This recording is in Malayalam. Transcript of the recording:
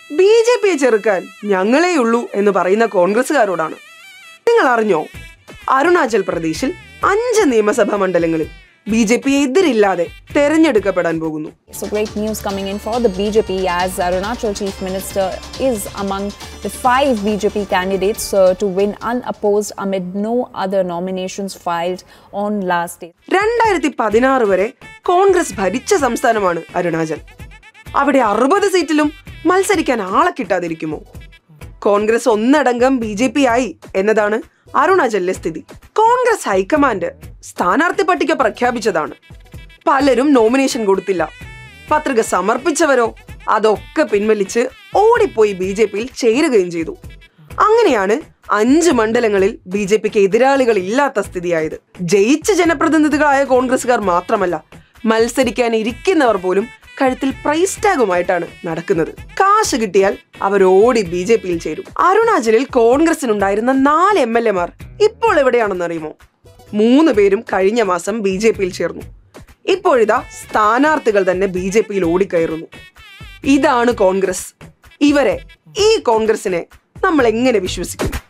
ബി ജെ പിയെ ചെറുക്കാൻ ഞങ്ങളെയുള്ളൂ എന്ന് പറയുന്ന കോൺഗ്രസ്സുകാരോടാണ് നിങ്ങൾ അറിഞ്ഞോ അരുണാചൽ പ്രദേശിൽ അഞ്ച് നിയമസഭാ മണ്ഡലങ്ങളിൽ ബി ജെ പി എതിരില്ലാതെ തെരഞ്ഞെടുക്കപ്പെടാൻ പോകുന്നു So great news coming in for the BJP as Arunachal Chief Minister is among the five BJP candidates uh, to win unopposed amid no other nominations filed on last day. രണ്ടായിരത്തി പതിനാറ് വരെ കോൺഗ്രസ് ഭരിച്ച സംസ്ഥാനമാണ് അരുണാചൽ അവിടെ അറുപത് സീറ്റിലും മത്സരിക്കാൻ ആളെ കിട്ടാതിരിക്കുമോ കോൺഗ്രസ് ഒന്നടങ്കം ബി ജെ പി ആയി എന്നതാണ് അരുണാചലിലെ സ്ഥിതി കോൺഗ്രസ് ഹൈക്കമാൻഡ് സ്ഥാനാർത്ഥി പട്ടിക പ്രഖ്യാപിച്ചതാണ് പലരും നോമിനേഷൻ കൊടുത്തില്ല പത്രിക സമർപ്പിച്ചവരോ അതൊക്കെ പിൻവലിച്ച് ഓടിപ്പോയി ബി ജെ പിയിൽ ചേരുകയും ചെയ്തു അങ്ങനെയാണ് അഞ്ച് മണ്ഡലങ്ങളിൽ ബി ജെ പിക്ക് എതിരാളികൾ ഇല്ലാത്ത സ്ഥിതിയായത് ജയിച്ച ജനപ്രതിനിധികളായ കോൺഗ്രസുകാർ മാത്രമല്ല മത്സരിക്കാൻ ഇരിക്കുന്നവർ പോലും കഴുത്തിൽ പ്രൈസ് ടാഗുമായിട്ടാണ് നടക്കുന്നത് കാശ് കിട്ടിയാൽ അവർ ഓടി ബി ജെ പിയിൽ ചേരും അരുണാചലിൽ കോൺഗ്രസിനുണ്ടായിരുന്ന നാല് എം എൽ എമാർ ഇപ്പോൾ എവിടെയാണെന്ന് അറിയുമോ മൂന്ന് പേരും കഴിഞ്ഞ മാസം ബി ജെ പിയിൽ ചേർന്നു ഇപ്പോഴിതാ സ്ഥാനാർത്ഥികൾ തന്നെ ബി ജെ പിയിൽ ഓടിക്കയറുന്നു ഇതാണ് കോൺഗ്രസ് ഇവരെ ഈ കോൺഗ്രസിനെ നമ്മൾ എങ്ങനെ വിശ്വസിക്കും